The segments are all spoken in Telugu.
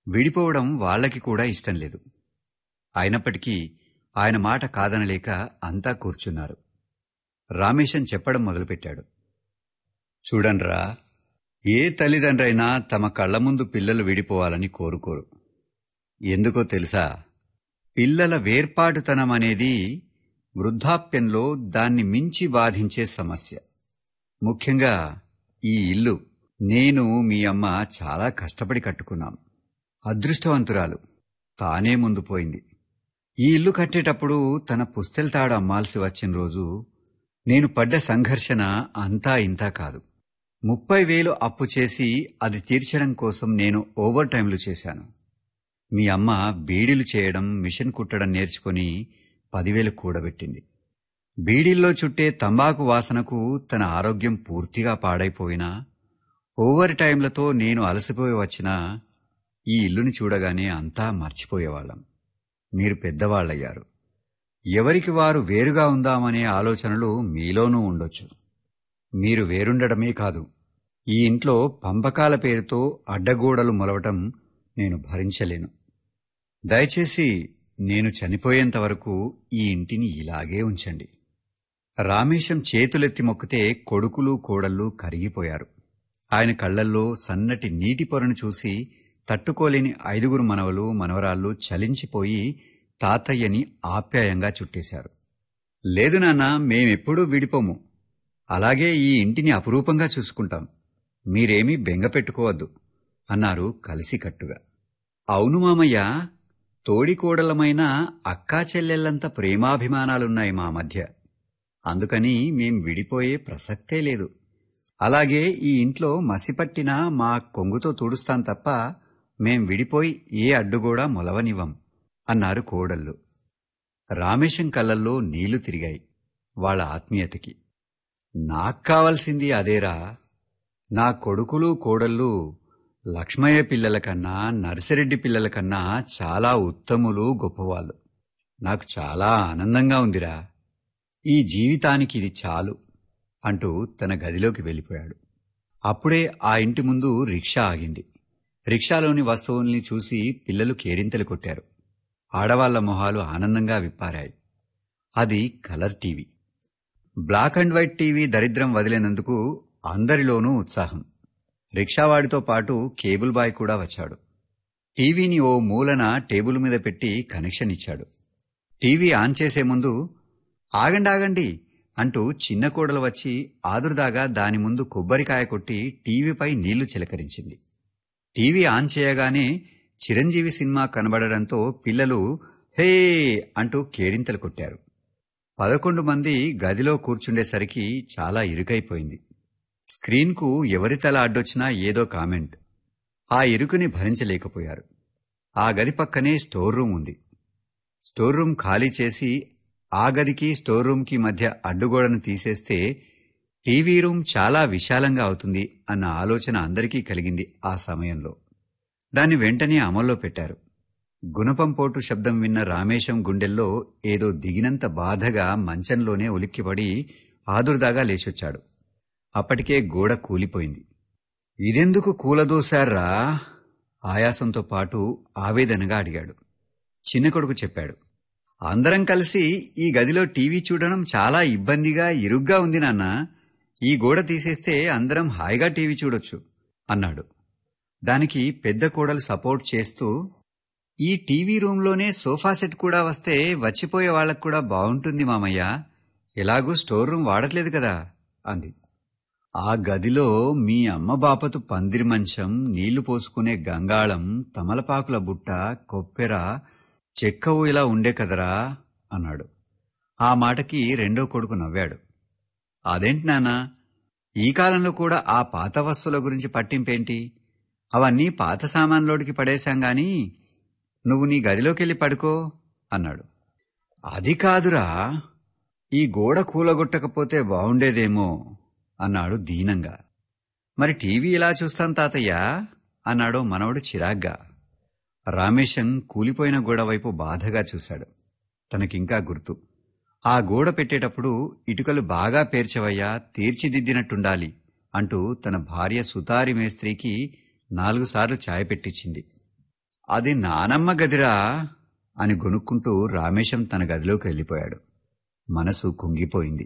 విడిపోవడం వాళ్ళకి కూడా ఇష్టం లేదు అయినప్పటికీ ఆయన మాట కాదనలేక అంతా కూర్చున్నారు రామేశం చెప్పడం మొదలుపెట్టాడు చూడండ్రా ఏ తల్లిదండ్రైనా తమ కళ్ళ ముందు పిల్లలు విడిపోవాలని కోరుకోరు ఎందుకో తెలుసా పిల్లల వేర్పాటుతనం అనేది వృద్ధాప్యంలో దాన్ని మించి బాధించే సమస్య ముఖ్యంగా ఈ ఇల్లు నేను మీ అమ్మ చాలా కష్టపడి కట్టుకున్నాం అదృష్టవంతురాలు తానే ముందు పోయింది ఈ ఇల్లు కట్టేటప్పుడు తన పుస్తెల తాడు అమ్మాల్సి వచ్చిన రోజు నేను పడ్డ సంఘర్షణ అంతా ఇంతా కాదు ముప్పై వేలు అప్పు చేసి అది తీర్చడం కోసం నేను ఓవర్ టైంలు చేశాను మీ అమ్మ బీడీలు చేయడం మిషన్ కుట్టడం నేర్చుకుని పదివేలు కూడబెట్టింది బీడీల్లో చుట్టే తంబాకు వాసనకు తన ఆరోగ్యం పూర్తిగా పాడైపోయినా ఓవర్ టైంలతో నేను అలసిపోయి వచ్చినా ఈ ఇల్లుని చూడగానే అంతా మర్చిపోయేవాళ్ళం మీరు పెద్దవాళ్ళయ్యారు ఎవరికి వారు వేరుగా ఉందామనే ఆలోచనలు మీలోనూ ఉండొచ్చు మీరు వేరుండడమే కాదు ఈ ఇంట్లో పంపకాల పేరుతో అడ్డగోడలు మొలవటం నేను భరించలేను దయచేసి నేను చనిపోయేంత వరకు ఈ ఇంటిని ఇలాగే ఉంచండి రామేశం చేతులెత్తి మొక్కితే కొడుకులు కోడళ్ళు కరిగిపోయారు ఆయన కళ్లల్లో సన్నటి నీటి పొరను చూసి తట్టుకోలేని ఐదుగురు మనవలు మనవరాళ్ళు చలించిపోయి తాతయ్యని ఆప్యాయంగా చుట్టేశారు లేదు నాన్న మేమెప్పుడూ విడిపోము అలాగే ఈ ఇంటిని అపురూపంగా చూసుకుంటాం మీరేమీ బెంగ పెట్టుకోవద్దు అన్నారు కలిసికట్టుగా అవును మామయ్య తోడికోడలమైన అక్కా చెల్లెళ్లంత ప్రేమాభిమానాలున్నాయి మా మధ్య అందుకని మేం విడిపోయే ప్రసక్తే లేదు అలాగే ఈ ఇంట్లో మసిపట్టిన మా కొంగుతో తుడుస్తాం తప్ప మేం విడిపోయి ఏ అడ్డుగూడా మొలవనివ్వం అన్నారు కోడళ్ళు రామేశం కళ్ళల్లో నీళ్లు తిరిగాయి వాళ్ళ ఆత్మీయతకి నాకు కావలసింది అదేరా నా కొడుకులు కోడళ్ళు లక్ష్మయ్య పిల్లల కన్నా నర్సిరెడ్డి పిల్లల కన్నా చాలా ఉత్తములు గొప్పవాళ్ళు నాకు చాలా ఆనందంగా ఉందిరా ఈ జీవితానికి ఇది చాలు అంటూ తన గదిలోకి వెళ్ళిపోయాడు అప్పుడే ఆ ఇంటి ముందు రిక్షా ఆగింది రిక్షాలోని వస్తువుల్ని చూసి పిల్లలు కేరింతలు కొట్టారు ఆడవాళ్ల మొహాలు ఆనందంగా విప్పారాయి అది colour TV black and white TV దరిద్రం వదిలేనందుకు అందరిలోనూ ఉత్సాహం రిక్షావాడితో పాటు కేబుల్ బాయ్ కూడా వచ్చాడు టీవీని ఓ మూలన టేబుల్ మీద పెట్టి కనెక్షన్ ఇచ్చాడు టీవీ ఆన్ చేసే ముందు ఆగండి ఆగండి అంటూ చిన్న కోడలు వచ్చి ఆదురుదాగా దాని ముందు కొబ్బరికాయ కొట్టి టీవీపై నీళ్లు చిలకరించింది టీవీ ఆన్ చేయగానే చిరంజీవి సినిమా కనబడడంతో పిల్లలు హే అంటూ కేరింతలు కొట్టారు పదకొండు మంది గదిలో కూర్చుండేసరికి చాలా ఇరుకైపోయింది స్క్రీన్కు ఎవరి తల అడ్డొచ్చినా ఏదో కామెంట్ ఆ ఇరుకుని భరించలేకపోయారు ఆ గది పక్కనే స్టోర్ రూమ్ ఉంది స్టోర్ రూమ్ ఖాళీ చేసి ఆ గదికి స్టోర్ రూమ్కి మధ్య అడ్డుగోడను తీసేస్తే టీవీ రూమ్ చాలా విశాలంగా అవుతుంది అన్న ఆలోచన అందరికీ కలిగింది ఆ సమయంలో దాన్ని వెంటనే అమల్లో పెట్టారు గుణపం పోటు శబ్దం విన్న రామేశం గుండెల్లో ఏదో దిగినంత బాధగా మంచంలోనే ఉలిక్కిపడి ఆదుర్దాగా లేచొచ్చాడు అప్పటికే గోడ కూలిపోయింది ఇదెందుకు కూలదోశారా ఆయాసంతో పాటు ఆవేదనగా అడిగాడు చిన్న కొడుకు చెప్పాడు అందరం కలిసి ఈ గదిలో టీవీ చూడడం చాలా ఇబ్బందిగా ఇరుగ్గా ఉంది నాన్న ఈ గోడ తీసేస్తే అందరం హాయిగా టీవీ చూడొచ్చు అన్నాడు దానికి పెద్ద కోడలు సపోర్ట్ చేస్తూ ఈ టీవీ రూంలోనే సోఫా సెట్ కూడా వస్తే వచ్చిపోయే వాళ్ళకు కూడా బాగుంటుంది మామయ్య ఎలాగూ స్టోర్ రూమ్ వాడట్లేదు కదా అంది ఆ గదిలో మీ అమ్మ బాపతు పందిరి మంచం నీళ్లు పోసుకునే గంగాళం తమలపాకుల బుట్ట కొప్పెర చెక్కవు ఇలా ఉండే కదరా అన్నాడు ఆ మాటకి రెండో కొడుకు నవ్వాడు అదేంటి నాన్నా ఈ కాలంలో కూడా ఆ పాత వస్తువుల గురించి పట్టింపేంటి అవన్నీ పాత సామాన్లోడికి పడేశాం గాని నువ్వు నీ గదిలోకెళ్ళి పడుకో అన్నాడు అది కాదురా ఈ గోడ కూలగొట్టకపోతే బావుండేదేమో అన్నాడు దీనంగా మరి టీవీ ఇలా చూస్తాం తాతయ్య అన్నాడో మనవడు చిరాగ్గా రామేశం కూలిపోయిన గోడ వైపు బాధగా చూశాడు తనకింకా గుర్తు ఆ గోడ పెట్టేటప్పుడు ఇటుకలు బాగా పేర్చవయ్యా తీర్చిదిద్దినట్టుండాలి అంటూ తన భార్య సుతారి మేస్త్రికి నాలుగు సార్లు ఛాయ్ పెట్టించింది అది నానమ్మ గదిరా అని గొనుక్కుంటూ రామేశం తన గదిలోకి వెళ్ళిపోయాడు మనసు కుంగిపోయింది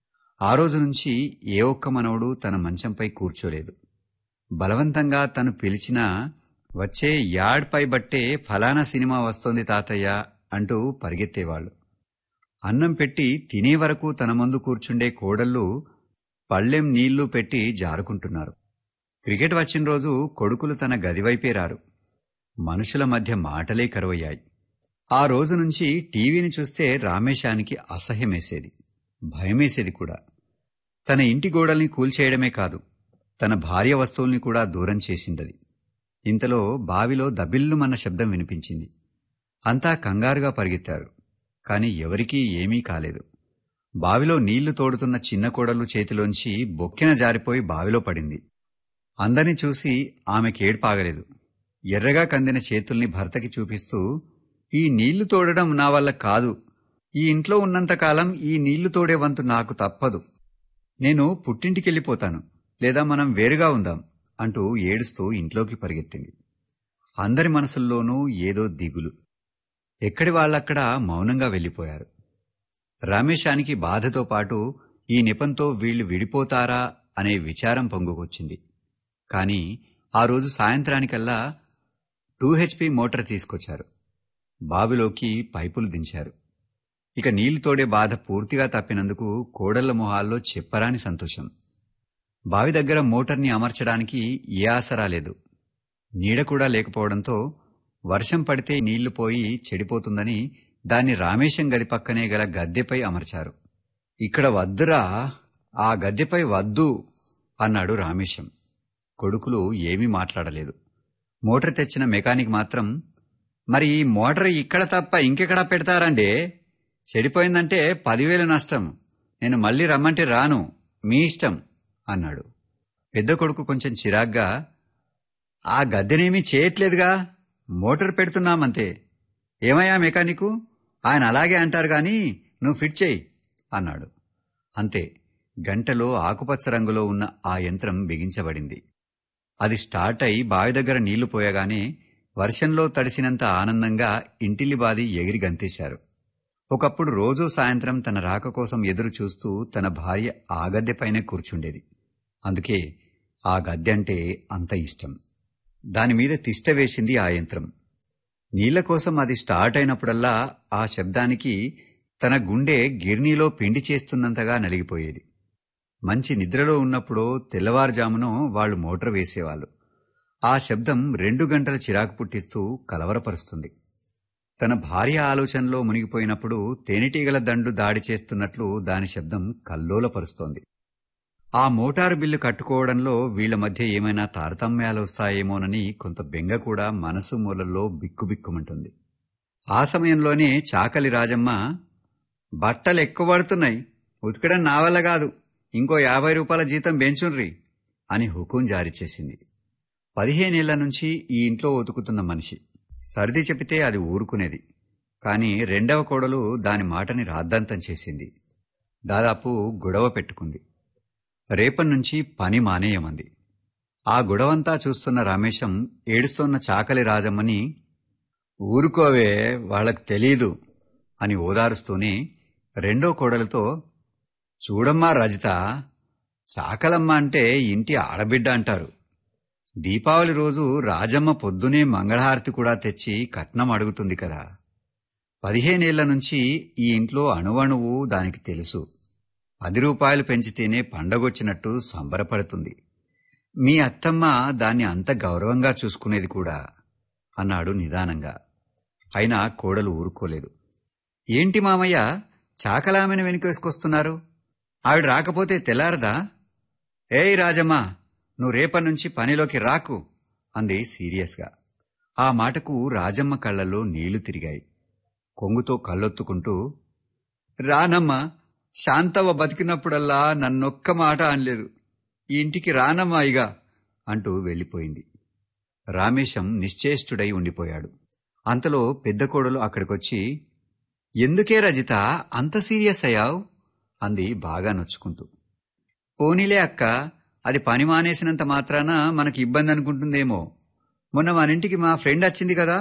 ఆ రోజు నుంచి ఏ ఒక్క మనవడు తన మంచంపై కూర్చోలేదు బలవంతంగా తను పిలిచినా వచ్చే యాడ్పై బట్టే ఫలానా సినిమా వస్తోంది తాతయ్య అంటూ పరిగెత్తేవాళ్ళు అన్నం పెట్టి తినే వరకు తన ముందు కూర్చుండే కోడళ్ళు పళ్ళెం నీళ్లు పెట్టి జారుకుంటున్నారు క్రికెట్ వచ్చిన రోజు కొడుకులు తన గదివైపే రారు మనుషుల మధ్య మాటలే కరువయ్యాయి ఆ రోజు నుంచి టీవీని చూస్తే రామేశానికి అసహ్యమేసేది భయమేసేది కూడా తన ఇంటి గోడల్ని కూల్చేయడమే కాదు తన భార్య వస్తువుల్ని కూడా దూరం చేసిందది ఇంతలో బావిలో దబిల్లుమన్న శబ్దం వినిపించింది అంతా కంగారుగా పరిగెత్తారు కాని ఎవరికీ ఏమీ కాలేదు బావిలో నీళ్లు తోడుతున్న చిన్న కోడలు చేతిలోంచి బొక్కెన జారిపోయి బావిలో పడింది అందరిని చూసి ఆమెకేడ్పాగలేదు ఎర్రగా కందిన చేతుల్ని భర్తకి చూపిస్తూ ఈ నీళ్లు తోడడం నా వల్ల కాదు ఈ ఇంట్లో ఉన్నంతకాలం ఈ నీళ్లు తోడే వంతు నాకు తప్పదు నేను పుట్టింటికెళ్ళిపోతాను లేదా మనం వేరుగా ఉందాం అంటూ ఏడుస్తూ ఇంట్లోకి పరిగెత్తింది అందరి మనసుల్లోనూ ఏదో దిగులు ఎక్కడి వాళ్ళక్కడ మౌనంగా వెళ్ళిపోయారు రమేశానికి బాధతో పాటు ఈ నెపంతో వీళ్లు విడిపోతారా అనే విచారం పొంగుకొచ్చింది కాని ఆ రోజు సాయంత్రానికల్లా టూ హెచ్పి మోటార్ తీసుకొచ్చారు బావిలోకి పైపులు దించారు ఇక నీళ్లు తోడే బాధ పూర్తిగా తప్పినందుకు కోడళ్ల మొహాల్లో చెప్పరాని సంతోషం బావి దగ్గర మోటార్ని అమర్చడానికి ఏ ఆసరా లేదు నీడ కూడా లేకపోవడంతో వర్షం పడితే నీళ్లు పోయి చెడిపోతుందని దాన్ని రామేశం గది పక్కనే గల గద్దెపై అమర్చారు ఇక్కడ వద్దురా ఆ గద్దెపై వద్దు అన్నాడు రామేశం కొడుకులు ఏమీ మాట్లాడలేదు మోటార్ తెచ్చిన మెకానిక్ మాత్రం మరి ఈ మోటార్ ఇక్కడ తప్ప ఇంకెక్కడా పెడతారండే చెడిపోయిందంటే పదివేలు నష్టం నేను మళ్ళీ రమ్మంటే రాను మీ ఇష్టం అన్నాడు పెద్ద కొడుకు కొంచెం చిరాగ్గా ఆ గద్దెనేమీ చేయట్లేదుగా మోటార్ పెడుతున్నామంతే ఏమయ్యా మెకానికు ఆయన అలాగే అంటారు గాని నువ్వు ఫిట్ చేయి అన్నాడు అంతే గంటలో ఆకుపచ్చ రంగులో ఉన్న ఆ యంత్రం బిగించబడింది అది స్టార్ట్ అయి బావి దగ్గర నీళ్లు పోయగానే వర్షంలో తడిసినంత ఆనందంగా ఇంటిల్లిబాది ఎగిరి గంతేశారు ఒకప్పుడు రోజూ సాయంత్రం తన రాక కోసం ఎదురు చూస్తూ తన భార్య ఆ గద్దెపైనే కూర్చుండేది అందుకే ఆ గద్దె అంటే అంత ఇష్టం దానిమీద తిష్ట వేసింది ఆ యంత్రం నీళ్ల కోసం అది స్టార్ట్ అయినప్పుడల్లా ఆ శబ్దానికి తన గుండె గిర్నీలో పిండి చేస్తున్నంతగా నలిగిపోయేది మంచి నిద్రలో ఉన్నప్పుడో తెల్లవారుజామునో వాళ్ళు మోటార్ వేసేవాళ్ళు ఆ శబ్దం రెండు గంటల చిరాకు పుట్టిస్తూ కలవరపరుస్తుంది తన భార్య ఆలోచనలో మునిగిపోయినప్పుడు తేనెటీగల దండు దాడి చేస్తున్నట్లు దాని శబ్దం కల్లోలపరుస్తోంది ఆ మోటారు బిల్లు కట్టుకోవడంలో వీళ్ల మధ్య ఏమైనా తారతమ్యాలు వస్తాయేమోనని కొంత బెంగ కూడా మనసు మూలల్లో బిక్కుబిక్కుమంటుంది ఆ సమయంలోనే చాకలి రాజమ్మ బట్టలు ఎక్కువ పడుతున్నాయి ఉతకడం నా వల్ల కాదు ఇంకో యాభై రూపాయల జీతం బెంచుండ్రి అని హుకుం జారీ చేసింది పదిహేనేళ్ల నుంచి ఈ ఇంట్లో ఉతుకుతున్న మనిషి సర్ది చెబితే అది ఊరుకునేది కాని రెండవ కోడలు దాని మాటని రాద్ధాంతం చేసింది దాదాపు గొడవ పెట్టుకుంది రేపన్నుంచి పని మానేయమంది ఆ గొడవంతా చూస్తున్న రమేశం ఏడుస్తోన్న చాకలి రాజమ్మని ఊరుకోవే వాళ్ళకు తెలీదు అని ఓదారుస్తూనే రెండో కోడలతో చూడమ్మా రజిత చాకలమ్మ అంటే ఇంటి ఆడబిడ్డ అంటారు దీపావళి రోజు రాజమ్మ పొద్దునే మంగళహారతి కూడా తెచ్చి కట్నం అడుగుతుంది కదా పదిహేనేళ్ల నుంచి ఈ ఇంట్లో అణువణువు దానికి తెలుసు పది రూపాయలు పెంచితేనే పండగొచ్చినట్టు సంబరపడుతుంది మీ అత్తమ్మ దాన్ని అంత గౌరవంగా చూసుకునేది కూడా అన్నాడు నిదానంగా అయినా కోడలు ఊరుకోలేదు ఏంటి మామయ్య చాకలామెను వెనుకేసుకొస్తున్నారు ఆవిడ రాకపోతే తెల్లారదా ఏయ్ రాజమ్మ నువ్వు రేపన్నుంచి పనిలోకి రాకు అంది సీరియస్గా ఆ మాటకు రాజమ్మ కళ్ళల్లో నీళ్లు తిరిగాయి కొంగుతో కళ్ళొత్తుకుంటూ రానమ్మా శాంతవ్వ బతికినప్పుడల్లా నన్నొక్క మాట అనలేదు ఈ ఇంటికి రానమ్మా ఇగా అంటూ వెళ్ళిపోయింది రామేశం నిశ్చేష్టుడై ఉండిపోయాడు అంతలో పెద్ద కోడలు అక్కడికొచ్చి ఎందుకే రజిత అంత సీరియస్ అయ్యావు అంది బాగా నొచ్చుకుంటూ పోనీలే అక్క అది పని మానేసినంత మాత్రాన మనకి ఇబ్బంది అనుకుంటుందేమో మొన్న మన ఇంటికి మా ఫ్రెండ్ వచ్చింది కదా